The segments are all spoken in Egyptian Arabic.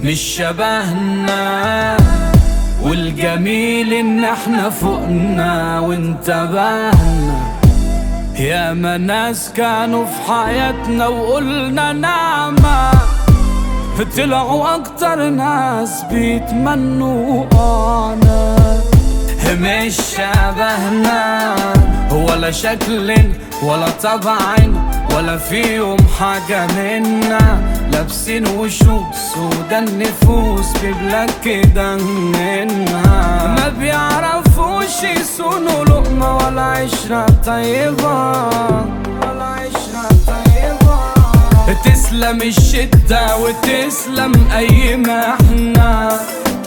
مش شبهنا والجميل ان احنا فوقنا وانتبهنا يا ما ناس كانوا في حياتنا وقلنا نعمة طلعوا اكتر ناس بيتمنوا انا مش شبهنا ولا شكل ولا طبع ولا فيهم حاجة منا لابسين وشوش سودا النفوس ببلاد كده منها ما بيعرفوش يصونوا لقمة ولا عشرة طيبة ولا عشرة طيبة تسلم الشدة وتسلم أي محنة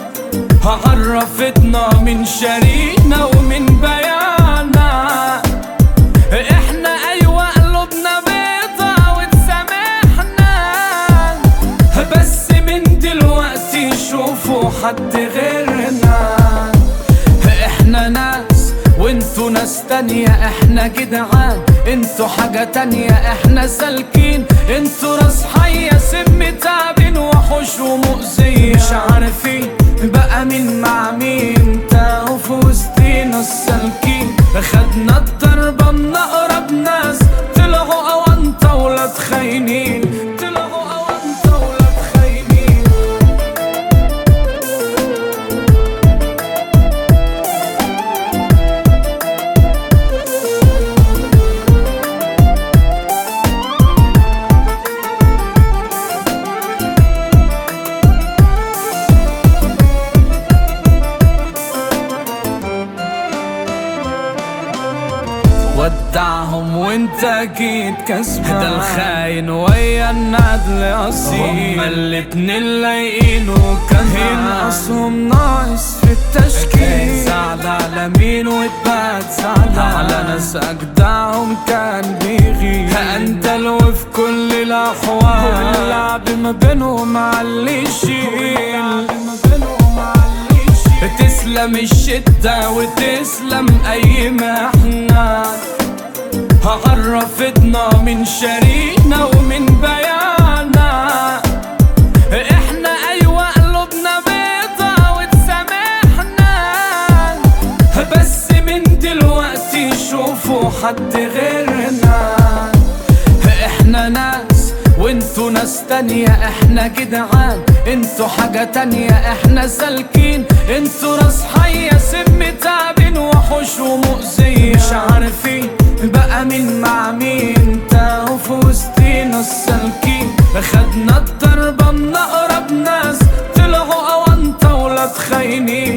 عرفتنا من شرينا ومن بيانا احنا ايوه قلوبنا بيضة وتسامحنا بس من دلوقتي شوفوا حد غيرنا احنا ناس وانتوا ناس تانية احنا جدعان انتوا حاجة تانية احنا سالكين انتوا راس حية سم تعبين وحوش ومؤذية مش عارفين بقى مين مع مين تاهوا في وسطينا السالكين خدنا الضربة من اقرب ناس طلعوا اوانطة ولاد خاينين طلعوا اوانطة ولاد خاينين ودعهم وانت اكيد كسبان ده الخاين ويا النادل اصيل هما الاتنين لايقين وكان ينقصهم ناقص في التشكيل زعل على مين وتبات زعل على ناس اجدعهم كان بيغيب انت لو في كل الاحوال واللعب ما بينهم على اللي يشيل تسلم الشدة وتسلم أي محنة عرفتنا من شرينا ومن بيانا احنا أيوة قلوبنا بيضة وتسامحنا بس من دلوقتي شوفوا حد غيرنا احنا ناس وانتوا ناس تانية احنا جدعان انتوا حاجة تانية احنا سالكين انتوا راس حية سم تعبين وحوش ومؤذية مش عارفين بقى مين مع مين تاهوا في وسطينا السالكين خدنا الضربة من اقرب ناس طلعوا اوانطة ولاد خاينين